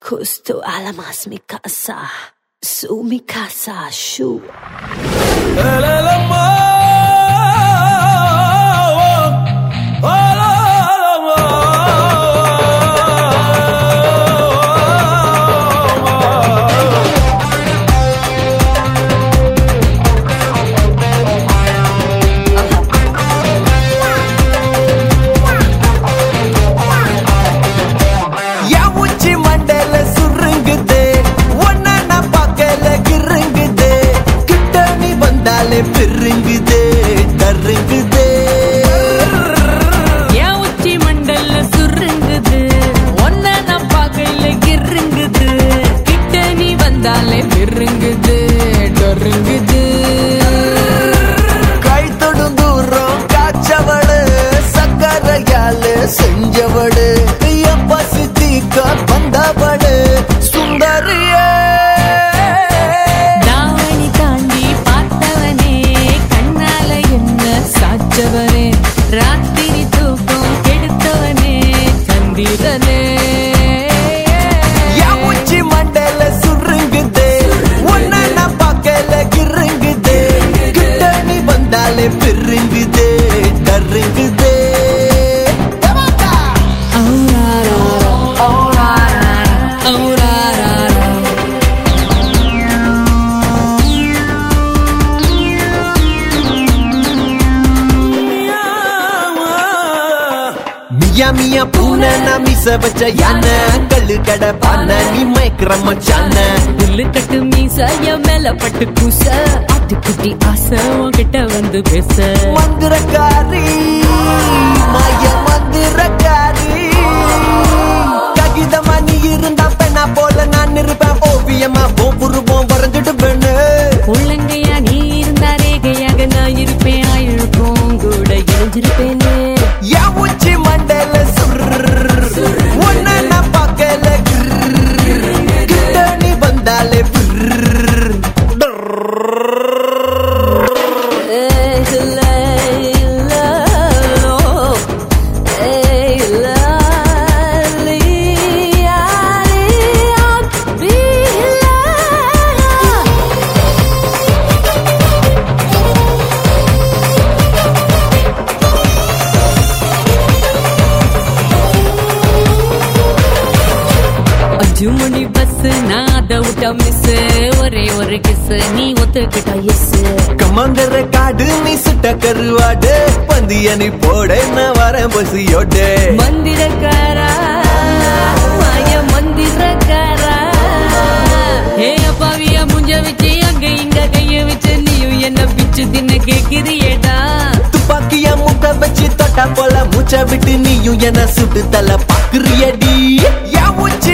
Justo alamas mi casa, su mi casa, shu. என் உச்சி மண்டையில சுருங்குது ஒன்ன நான் பார்க்கல கிருங்குது கிட்ட நீ வந்தாலே பெருங்குது கருங்குது என் உச்சி மண்டல்ல சுருங்குது ஒன்ன நான் பார்க்கையில கிருங்குது கிட்ட நீ வந்தாலே பெருங்குது டொருங்குது கை தொடும் தூரம் காய்ச்சவடு சக்கரையால செஞ்சவடு என் பசி தீக்க வந்தவடு சுந்தரியே தாவணி தாண்டி பார்த்தவனே கண்ணால என்ன சாச்சவனே ராத்திரி தூக்கம் கெடுத்தவனே சந்திரனே என் உச்சி மண்டையில சுருங்குது ஒன்ன நான் பார்க்கல கிருங்குது கிட்ட நீ வந்தாலே பெருங்குது கருங்குது மியா மியா பூனை நான் மிச வச்ச யானை கல்லு கடை பான நீ மயக்கிற மச்சான புல்லு கட்டு மீச என் மேல பட்டு கூச ஆட்டுக்குட்டி ஆசை உன்கிட்ட வந்து பேச மந்திரக்காரி மாய மந்திரக்காரி ககிதமா நீ இருந்தா பெண்ணா போல நான் இருப்பேன் ஓவியமா ஓபுருவோம் வரைஞ்சிடுவேன்னு உள்ளங்கையா நீ இருந்தா ரேகையாக நான் இருப்பேன் ஆயுழுக்கும் கூட இணைஞ்சிருப்பேனே என் உச்சி மண்டையில சுர் ஒன்ன நான் பார்க்கல கிட்ட நீ வந்தாலே பிர்ர். ஏய் லைலா, ஏய் லாலி, ஆலி, அபிலா. அஞ்சு மணி பஸ் நான் அதை விட்டா மிஸ் ஒரே ஒரு கிஸ் நீ ஒத்துக்கிட்டா எஸ் கமந்தர காடு நீ சுட்ட கருவாடு பந்திய நீ போட நான் வரேன் பசியோடு மந்திரக்காரா மாய மந்திரக்காரா ஏ அப்பாவிய முஞ்ச வச்சு அங்க இங்க கைய வச்சு நீயும் என்ன பிச்சு தின்ன கேக்குறியேடா துப்பாக்கிய முட்டை வச்சு தொட்டா போல மூச்சை விட்டு நீயும் என்ன சுட்டு தலை பாக்குறியடி என் உச்சி